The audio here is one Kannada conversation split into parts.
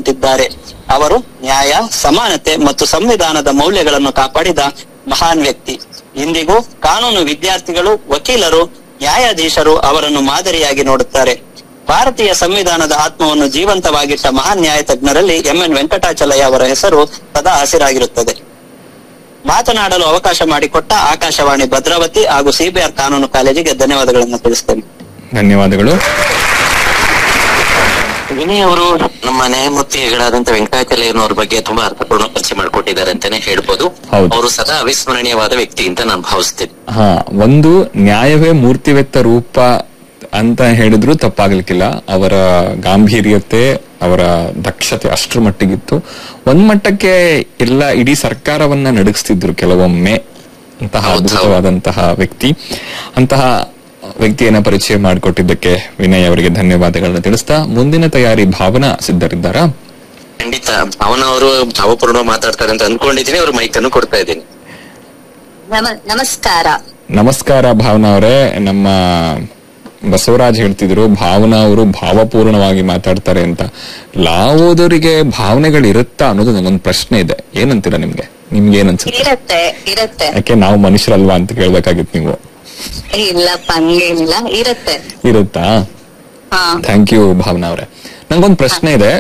ನಿಂತಿದ್ದಾರೆ ಅವರು ನ್ಯಾಯ ಸಮಾನತೆ ಮತ್ತು ಸಂವಿಧಾನದ ಮೌಲ್ಯಗಳನ್ನು ಕಾಪಾಡಿದ ಮಹಾನ್ ವ್ಯಕ್ತಿ ಇಂದಿಗೂ ಕಾನೂನು ವಿದ್ಯಾರ್ಥಿಗಳು ವಕೀಲರು ನ್ಯಾಯಾಧೀಶರು ಅವರನ್ನು ಮಾದರಿಯಾಗಿ ನೋಡುತ್ತಾರೆ ಭಾರತೀಯ ಸಂವಿಧಾನದ ಆತ್ಮವನ್ನು ಜೀವಂತವಾಗಿಟ್ಟ ಮಹಾನ್ ನ್ಯಾಯ ತಜ್ಞರಲ್ಲಿ ಎಂ ಎನ್ ವೆಂಕಟಾಚಲಯ್ಯ ಅವರ ಹೆಸರು ಸದಾ ಹಸಿರಾಗಿರುತ್ತದೆ ಮಾತನಾಡಲು ಅವಕಾಶ ಮಾಡಿಕೊಟ್ಟ ಆಕಾಶವಾಣಿ ಭದ್ರಾವತಿ ಹಾಗೂ ಸಿಬಿಆರ್ ಕಾನೂನು ಕಾಲೇಜಿಗೆ ಧನ್ಯವಾದಗಳನ್ನು ತಿಳಿಸ್ತೇನೆ ಧನ್ಯವಾದಗಳು ವಿನಯ್ ಅವರು ನಮ್ಮ ನ್ಯಾಯಮೂರ್ತಿಗಳಾದಂತ ವೆಂಕಟಾಚಲಯ್ಯನವ್ರ ಬಗ್ಗೆ ತುಂಬಾ ಅರ್ಥಪೂರ್ಣ ಪರಿಚಯ ಮಾಡಿಕೊಟ್ಟಿದ್ದಾರೆ ಅಂತಾನೆ ಹೇಳ್ಬೋದು ಹೌದು. ಅವರು ಸದಾ ಅವಿಸ್ಮರಣೀಯವಾದ ವ್ಯಕ್ತಿ ಅಂತ ನಾನು ಭಾವಿಸ್ತೇನೆ ಹಾ ಒಂದು ನ್ಯಾಯವೇ ಮೂರ್ತಿವೆತ್ತ ರೂಪ ಅಂತ ಹೇಳಿದ್ರು ತಪ್ಪಾಗ್ಲಿಕ್ಕಿಲ್ಲ ಅವರ ಗಾಂಭೀರ್ಯತೆ ಅವರ ದಕ್ಷತೆ ಅಷ್ಟರ ಮಟ್ಟಿಗಿತ್ತು ಒಂದ್ ಮಟ್ಟಕ್ಕೆ ಎಲ್ಲ ಇಡೀ ಸರ್ಕಾರವನ್ನ ನಡಗಿಸ್ತಿದ್ರು ಕೆಲವೊಮ್ಮೆ ಅಂತಹ ಹೌದು, ಹೌದು. ಅದ್ಭುತವಾದಂತಹ ವ್ಯಕ್ತಿ ಅಂತಹ ವ್ಯಕ್ತಿಯನ್ನ ಪರಿಚಯ ಮಾಡಿಕೊಟ್ಟಿದ್ದಕ್ಕೆ ವಿನಯ್ ಅವರಿಗೆ ಧನ್ಯವಾದಗಳನ್ನ ತಿಳಿಸ್ತಾ ಮುಂದಿನ ತಯಾರಿ ಭಾವನಾ ಸಿದ್ಧರಿದ್ದಾರಾ ಖಂಡಿತ ಭಾವನ ಅವರು ಭಾವಪೂರ್ಣ ಮಾತಾಡ್ತಾರೆ ಅಂತ ಅನ್ಕೊಂಡಿದ್ದೀನಿ ಅವ್ರ ಮೈಕ್ ಅನ್ನು ಕೊಡ್ತಾ ಇದ್ದೀನಿ ನಮ ನಮಸ್ಕಾರ ನಮಸ್ಕಾರ ಭಾವನಾ ಅವರೇ ನಮ್ಮ ಬಸವರಾಜ್ ಹೇಳ್ತಿದ್ರು ಭಾವನಾ ಅವರು ಭಾವಪೂರ್ಣವಾಗಿ ಮಾತಾಡ್ತಾರೆ ಅಂತ ಲಾ ಓದೋರಿಗೆ ಭಾವನೆಗಳು ಇರುತ್ತಾ ಅನ್ನೋದು ನಂಗೊಂದು ಪ್ರಶ್ನೆ ಇದೆ ಏನಂತೀರಾ ನಿಮ್ಗೆ ನಿಮ್ಗೆ ಏನ್ ಅನ್ಸುತ್ತೆ ಇರತ್ತೆ ಇರತ್ತೆ ಯಾಕೆ ನಾವು ಮನುಷ್ಯರಲ್ವಾ ಅಂತ ಕೇಳ್ಬೇಕಾಗಿತ್ತು ನೀವು ಇಲ್ಲಪ್ಪ ಹಂಗೇನಿಲ್ಲ ಇರತ್ತೆ ಇರುತ್ತಾ ಹಾ ಥ್ಯಾಂಕ್ ಯು ಭಾವನಾ ಅವರೇ ನಂಗೊಂದು ಪ್ರಶ್ನೆ ಇದೆ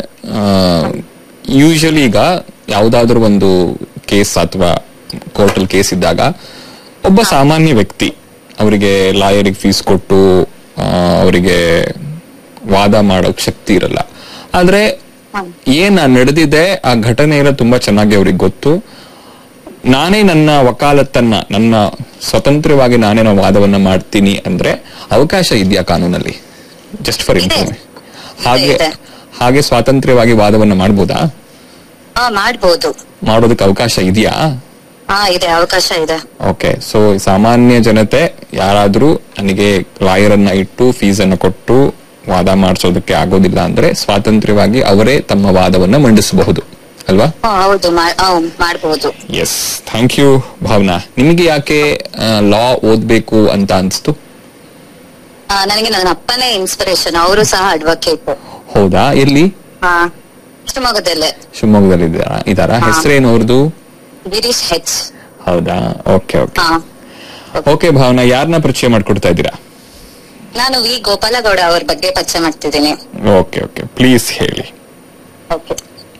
ಯೂಶಲಿ ಈಗ ಯಾವ್ದಾದ್ರು ಒಂದು ಕೇಸ್ ಅಥವಾ ಕೋರ್ಟಲ್ ಕೇಸ್ ಇದ್ದಾಗ ಒಬ್ಬ ಸಾಮಾನ್ಯ ವ್ಯಕ್ತಿ ಅವರಿಗೆ ಲಾಯರಿಗೆ ಫೀಸ್ ಕೊಟ್ಟು ಆ, ಅವರಿಗೆ ವಾದ ಮಾಡೋಕ್ ಶಕ್ತಿ ಇರಲ್ಲ ಆದ್ರೆ ಏನ್ ನಡೆದಿದೆ ಆ ಘಟನೆ ಎಲ್ಲ ತುಂಬಾ ಚೆನ್ನಾಗಿ ಅವ್ರಿಗೆ ಗೊತ್ತು ನಾನೇ ನನ್ನ ವಕಾಲತ್ತನ್ನ ನನ್ನ ಸ್ವತಂತ್ರವಾಗಿ ನಾನೇ ನನ್ನ ವಾದವನ್ನ ಮಾಡ್ತೀನಿ ಅಂದ್ರೆ ಅವಕಾಶ ಇದೆಯಾ ಕಾನೂನಲ್ಲಿ ಜಸ್ಟ್ ಫಾರ್ ಇದೆ. ಇನ್ಫಾರ್ಮೇಶನ್ ಹಾಗೆ ಇದೆ. ಹಾಗೆ ಸ್ವಾತಂತ್ರ್ಯವಾಗಿ ವಾದವನ್ನ ಮಾಡ್ಬೋದಾ ಹಾ ಮಾಡ್ಬೋದು ಮಾಡೋದಕ್ಕೆ ಅವಕಾಶ ಇದೆಯಾ ಹಾ ಇದೆ ಅವಕಾಶ ಇದೆ ಓಕೆ ಸೊ ಸಾಮಾನ್ಯ ಜನತೆ ಯಾರಾದ್ರೂ ನನಗೆ ಲಾಯರ್ ಅನ್ನ ಇಟ್ಟು ಫೀಸ್ ಅನ್ನ ಕೊಟ್ಟು ವಾದ ಮಾಡಿಸೋದಕ್ಕೆ ಆಗೋದಿಲ್ಲ ಅಂದ್ರೆ ಸ್ವಾತಂತ್ರ್ಯವಾಗಿ ಅವರೇ ತಮ್ಮ ವಾದವನ್ನ ಮಂಡಿಸಬಹುದು ಅಲ್ವಾ ಹಾ ಹೌದು ಮಾ- ಹಾ, ಮಾಡ್ಬೋದು ಎಸ್ ಥ್ಯಾಂಕ್ ಯು ಭಾವನಾ ನಿಮಗೆ ಯಾಕೆ ಲಾ ಓದ್ಬೇಕು ಅಂತ ಅನ್ಸ್ತು ಆ, ನನಗೆ ನನ್ನ ಅಪ್ಪನೇ ಇನ್ಸ್ಪಿರೇಷನ್ ಅವರು ಸಹ ಅಡ್ವೊಕೇಟ್ ಹೌದಾ ಎಲ್ಲಿ ಹಾ ಶಿವಮೊಗ್ಗದಲ್ಲೇ ಶಿವಮೊಗ್ಗದಲ್ಲಿ ಇದ್ದಾರಾ ಇದಾರಾ ಹಾ. ಹೆಸರೇನು ಅವ್ರದ್ದು ಗಿರೀಶ್ ಹೆಚ್ ಹೌದಾ ಓಕೆ ಓಕೆ ಹಾ ಓಕೆ ಭಾವನಾ ಯಾರನ್ನ ಪರಿಚಯ ಮಾಡ್ಕೊಡ್ತಾ ಇದ್ದೀರಾ ನಾನು ವಿ ಗೋಪಾಲಗೌಡ ಅವ್ರ ಬಗ್ಗೆ ಪರಿಚಯ ಮಾಡ್ತಿದ್ದೀನಿ ಓಕೆ ಓಕೆ ಪ್ಲೀಸ್ ಹೇಳಿ ಓಕೆ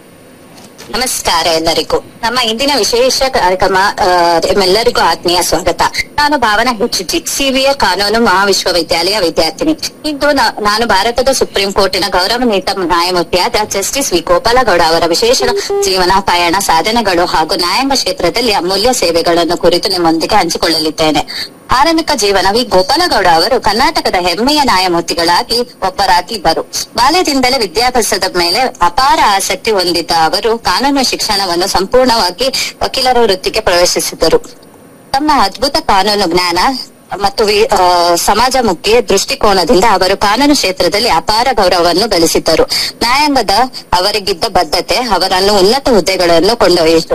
ನಮಸ್ಕಾರ ಎಲ್ಲರಿಗೂ ನಮ್ಮ ಇಂದಿನ ವಿಶೇಷ ಕಾರ್ಯಕ್ರಮ ಆ, ನಿಮ್ಮೆಲ್ಲರಿಗೂ ಆತ್ಮೀಯ ಸ್ವಾಗತ ನಾನು ಭಾವನಾ ಹೆಚ್ಜಿ ಸಿವಿಎ ಕಾನೂನು ಮಹಾವಿಶ್ವವಿದ್ಯಾಲಯ ವಿದ್ಯಾರ್ಥಿನಿ ಇಂದು ನಾ- ನಾನು ಭಾರತದ ಸುಪ್ರೀಂ ಕೋರ್ಟಿನ ಗೌರವಾನ್ವಿತ ನ್ಯಾಯಮೂರ್ತಿಯಾದ ಜಸ್ಟಿಸ್ ವಿ ಗೋಪಾಲಗೌಡ ಅವರ ವಿಶೇಷ ಜೀವನ ಪಯಣ ಸಾಧನೆಗಳು ಹಾಗೂ ನ್ಯಾಯಾಂಗ ಕ್ಷೇತ್ರದಲ್ಲಿ ಅಮೂಲ್ಯ ಸೇವೆಗಳನ್ನು ಕುರಿತು ನಿಮ್ಮೊಂದಿಗೆ ಹಂಚಿಕೊಳ್ಳಲಿದ್ದೇನೆ ಆರಂಭಿಕ ಜೀವನ ವಿ ಗೋಪಾಲಗೌಡ ಅವರು ಕರ್ನಾಟಕದ ಹೆಮ್ಮೆಯ ನ್ಯಾಯಮೂರ್ತಿಗಳಾಗಿ ಒಬ್ಬರಾಗಿದ್ದರು ಬಾಲ್ಯದಿಂದಲೇ ವಿದ್ಯಾಭ್ಯಾಸದ ಮೇಲೆ ಅಪಾರ ಆಸಕ್ತಿ ಹೊಂದಿದ್ದ ಅವರು ಕಾನೂನು ಶಿಕ್ಷಣವನ್ನು ಸಂಪೂರ್ಣವಾಗಿ ವಕೀಲರ ವೃತ್ತಿಗೆ ಪ್ರವೇಶಿಸಿದರು ತಮ್ಮ ಅದ್ಭುತ ಕಾನೂನು ಜ್ಞಾನ ಮತ್ತು ವಿ- ಆ, ಸಮಾಜಮುಖಿ ದೃಷ್ಟಿಕೋನದಿಂದ ಅವರು ಕಾನೂನು ಕ್ಷೇತ್ರದಲ್ಲಿ ಅಪಾರ ಗೌರವವನ್ನು ಗಳಿಸಿದ್ದರು ನ್ಯಾಯಾಂಗದ ಅವರಿಗಿದ್ದ ಬದ್ಧತೆ ಅವರನ್ನು ಉನ್ನತ ಹುದ್ದೆಗಳನ್ನು ಕೊಂಡೊಯ್ಯಿತು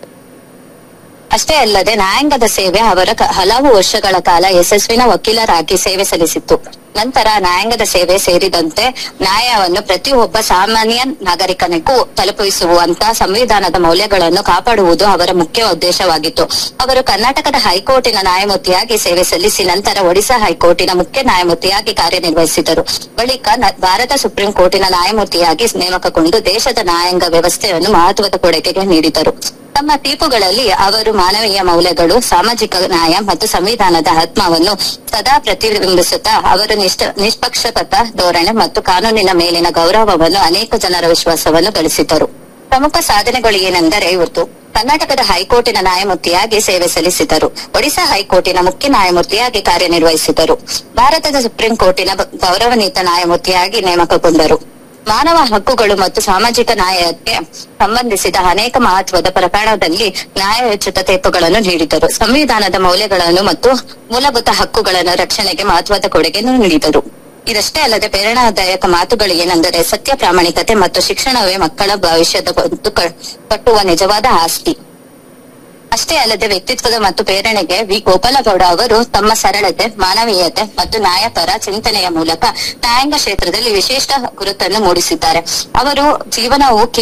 ಅಷ್ಟೇ ಅಲ್ಲದೆ ನ್ಯಾಯಾಂಗದ ಸೇವೆ ಅವರ ಕ- ಹಲವು ವರ್ಷಗಳ ಕಾಲ ಯಶಸ್ವಿನ ವಕೀಲರಾಗಿ ಸೇವೆ ಸಲ್ಲಿಸಿತ್ತು ನಂತರ ನ್ಯಾಯಾಂಗದ ಸೇವೆ ಸೇರಿದಂತೆ ನ್ಯಾಯವನ್ನು ಪ್ರತಿಯೊಬ್ಬ ಸಾಮಾನ್ಯ ನಾಗರಿಕನಿಗೂ ತಲುಪಿಸುವಂತ ಸಂವಿಧಾನದ ಮೌಲ್ಯಗಳನ್ನು ಕಾಪಾಡುವುದು ಅವರ ಮುಖ್ಯ ಉದ್ದೇಶವಾಗಿತ್ತು ಅವರು ಕರ್ನಾಟಕದ ಹೈಕೋರ್ಟಿನ ನ್ಯಾಯಮೂರ್ತಿಯಾಗಿ ಸೇವೆ ಸಲ್ಲಿಸಿ ನಂತರ ಒಡಿಶಾ ಹೈಕೋರ್ಟಿನ ಮುಖ್ಯ ನ್ಯಾಯಮೂರ್ತಿಯಾಗಿ ಕಾರ್ಯನಿರ್ವಹಿಸಿದರು ಬಳಿಕ ನ- ಭಾರತ ಸುಪ್ರೀಂ ಕೋರ್ಟಿನ ನ್ಯಾಯಮೂರ್ತಿಯಾಗಿ ನೇಮಕಗೊಂಡು ದೇಶದ ನ್ಯಾಯಾಂಗ ವ್ಯವಸ್ಥೆಯನ್ನು ಮಹತ್ವದ ಕೊಡುಗೆಗೆ ನೀಡಿದರು ತಮ್ಮ ತೀರ್ಪುಗಳಲ್ಲಿ ಅವರು ಮಾನವೀಯ ಮೌಲ್ಯಗಳು ಸಾಮಾಜಿಕ ನ್ಯಾಯ ಮತ್ತು ಸಂವಿಧಾನದ ಆತ್ಮವನ್ನು ಸದಾ ಪ್ರತಿಬಿಂಬಿಸುತ್ತಾ ಅವರು ನಿಷ್ಠ ನಿಷ್ಪಕ್ಷಪಾತ ಧೋರಣೆ ಮತ್ತು ಕಾನೂನಿನ ಮೇಲಿನ ಗೌರವವನ್ನು ಅನೇಕ ಜನರ ವಿಶ್ವಾಸವನ್ನು ಗಳಿಸಿದರು ಪ್ರಮುಖ ಸಾಧನೆಗಳು ಏನೆಂದರೆ ಇವತ್ತು ಕರ್ನಾಟಕದ ಹೈಕೋರ್ಟಿನ ನ್ಯಾಯಮೂರ್ತಿಯಾಗಿ ಸೇವೆ ಸಲ್ಲಿಸಿದರು ಒಡಿಶಾ ಹೈಕೋರ್ಟಿನ ಮುಖ್ಯ ನ್ಯಾಯಮೂರ್ತಿಯಾಗಿ ಕಾರ್ಯನಿರ್ವಹಿಸಿದರು ಭಾರತದ ಸುಪ್ರೀಂ ಕೋರ್ಟಿನ ಬ- ಗೌರವಾನ್ವಿತ ನ್ಯಾಯಮೂರ್ತಿಯಾಗಿ ನೇಮಕಗೊಂಡರು ಮಾನವ ಹಕ್ಕುಗಳು ಮತ್ತು ಸಾಮಾಜಿಕ ನ್ಯಾಯಕ್ಕೆ ಸಂಬಂಧಿಸಿದ ಅನೇಕ ಮಹತ್ವದ ಪ್ರಕರಣದಲ್ಲಿ ನ್ಯಾಯಯುತ ತೀರ್ಪುಗಳನ್ನು ನೀಡಿದರು ಸಂವಿಧಾನದ ಮೌಲ್ಯಗಳನ್ನು ಮತ್ತು ಮೂಲಭೂತ ಹಕ್ಕುಗಳನ್ನು ರಕ್ಷಣೆಗೆ ಮಹತ್ವದ ಕೊಡುಗೆಯನ್ನು ನೀಡಿದರು ಇದಷ್ಟೇ ಅಲ್ಲದೆ ಪ್ರೇರಣಾದಾಯಕ ಮಾತುಗಳು ಏನೆಂದರೆ ಸತ್ಯ ಪ್ರಾಮಾಣಿಕತೆ ಮತ್ತು ಶಿಕ್ಷಣವೇ ಮಕ್ಕಳ ಭವಿಷ್ಯದ ಬದುಕು ಕ- ಕಟ್ಟುವ ನಿಜವಾದ ಆಸ್ತಿ ಅಷ್ಟೇ ಅಲ್ಲದೆ ವ್ಯಕ್ತಿತ್ವದ ಮತ್ತು ಪ್ರೇರಣೆಗೆ ವಿ ಗೋಪಾಲಗೌಡ ಅವರು ತಮ್ಮ ಸರಳತೆ ಮಾನವೀಯತೆ ಮತ್ತು ನ್ಯಾಯಪರ ಚಿಂತನೆಯ ಮೂಲಕ ನ್ಯಾಯಾಂಗ ಕ್ಷೇತ್ರದಲ್ಲಿ ವಿಶಿಷ್ಟ ಗುರುತನ್ನು ಮೂಡಿಸಿದ್ದಾರೆ ಅವರು ಜೀವನವು